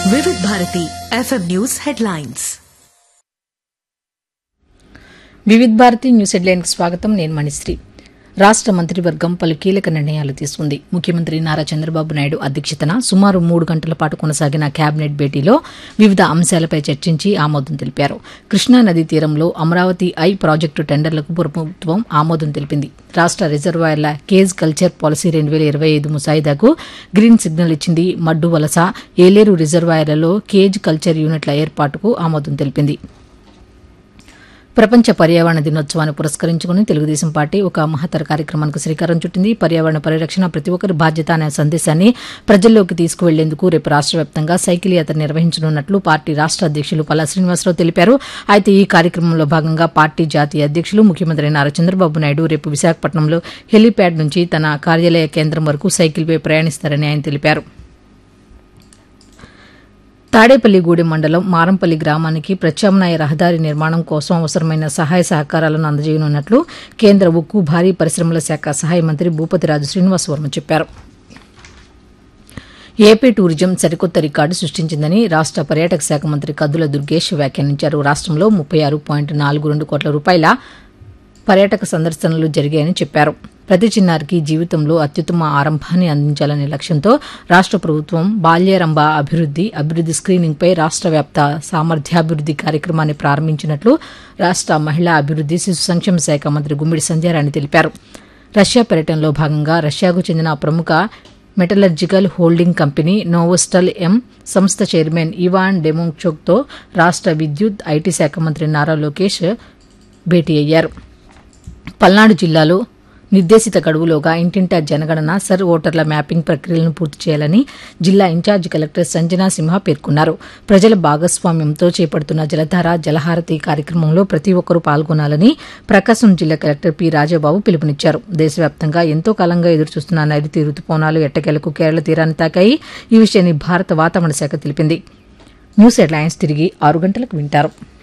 వివిధ Bharati FM news headlines Vividh Bharati news హెడ్లైన్కి స్వాగతం నేను మణిశ్రీ రాష్ట మంత్రివర్గం పలు కీలక నిర్ణయాలు తీసుకుంది ముఖ్యమంత్రి నారా చంద్రబాబు నాయుడు అధ్యక్షతన సుమారు మూడు గంటల పాటు కొనసాగిన కేబినెట్ భేటీలో వివిధ అంశాలపై చర్చించి ఆమోదం తెలిపారు కృష్ణా నదీ తీరంలో అమరావతి ఐ ప్రాజెక్టు టెండర్లకు ప్రభుత్వం ఆమోదం తెలిపింది రాష్ట రిజర్వాయర్ల కేజ్ కల్చర్ పాలసీ రెండు వేల ఇరవై ఐదు ముసాయిదాకు గ్రీన్ సిగ్నల్ ఇచ్చింది మడ్డు వలస ఏలేరు రిజర్వాయర్లలో కేజ్ కల్చర్ యూనిట్ల ఏర్పాటుకు ఆమోదం తెలిపింది ప్రపంచ పర్యావరణ దినోత్సవాన్ని పురస్కరించుకుని తెలుగుదేశం పార్టీ ఒక మహత్తర కార్యక్రమానికి శ్రీకారం చుట్టింది పర్యావరణ పరిరక్షణ ప్రతి ఒక్కరి బాధ్యత అనే సందేశాన్ని ప్రజల్లోకి తీసుకువెళ్లేందుకు రేపు రాష్ట వ్యాప్తంగా సైకిల్ యాత్ర నిర్వహించనున్నట్లు పార్టీ రాష్ట అధ్యక్షులు పల్లా శ్రీనివాసరావు తెలిపారు అయితే ఈ కార్యక్రమంలో భాగంగా పార్టీ జాతీయ అధ్యక్షులు ముఖ్యమంత్రి నారా చంద్రబాబు నాయుడు రేపు విశాఖపట్నంలో హెలీప్యాడ్ నుంచి తన కార్యాలయ కేంద్రం వరకు సైకిల్పై ప్రయాణిస్తారని ఆయన తెలిపారు తాడేపల్లిగూడెం మండలం మారంపల్లి గ్రామానికి ప్రత్యామ్నాయ రహదారి నిర్మాణం కోసం అవసరమైన సహాయ సహకారాలను అందజేయనున్నట్లు కేంద్ర ఉక్కు భారీ పరిశ్రమల శాఖ సహాయ మంత్రి భూపతిరాజు శ్రీనివాసవర్మ చెప్పారు ఏపీ టూరిజం సరికొత్త రికార్డు సృష్టించిందని రాష్ట పర్యాటక శాఖ మంత్రి కద్దుల దుర్గేష్ వ్యాఖ్యానించారు రాష్టంలో ముప్పై ఆరు పాయింట్ నాలుగు రెండు కోట్ల రూపాయల పర్యాటక సందర్శనలు జరిగాయని చెప్పారు ప్రతి చిన్నారికి జీవితంలో అత్యుత్తమ ఆరంభాన్ని అందించాలనే లక్ష్యంతో రాష్ట ప్రభుత్వం బాల్యారంభ అభివృద్ది అభివృద్ది స్క్రీనింగ్పై రాష్ట వ్యాప్త సామర్థ్యాభివృద్ది కార్యక్రమాన్ని ప్రారంభించినట్లు రాష్ట మహిళా అభివృద్ది శిశు సంక్షేమ శాఖ మంత్రి గుమ్మిడి సంధ్యారాణి తెలిపారు రష్యా పర్యటనలో భాగంగా రష్యాకు చెందిన ప్రముఖ metallurgical holding company Novostal M సంస్థ చైర్మన్ ఇవాన్ డెమోంచోక్తో రాష్ట విద్యుత్ ఐటీ శాఖ మంత్రి నారా లోకేష్ భేటీ అయ్యారు పల్నాడు జిల్లాలో నిర్దేశిత గడువులోగా ఇంటింటా జనగణన సర్ ఓటర్ల మ్యాపింగ్ ప్రక్రియలను పూర్తి చేయాలని జిల్లా ఇన్ఛార్జి కలెక్టర్ సంజనా సింహ పేర్కొన్నారు ప్రజల భాగస్వామ్యంతో చేపడుతున్న జలధార జలహారతి కార్యక్రమంలో ప్రతి ఒక్కరూ పాల్గొనాలని ప్రకాశం జిల్లా కలెక్టర్ పి రాజాబాబు పిలుపునిచ్చారు దేశవ్యాప్తంగా ఎంతో కాలంగా ఎదురుచూస్తున్న నైరుతి రుతుపవనాలు ఎట్టకేలకు కేరళ తీరాన్ని తాకాయి ఈ విషయాన్ని భారత వాతావరణ శాఖ తెలిపింది న్యూస్ హెడ్లైన్స్ తిరిగి ఆరు గంటలకు వింటారు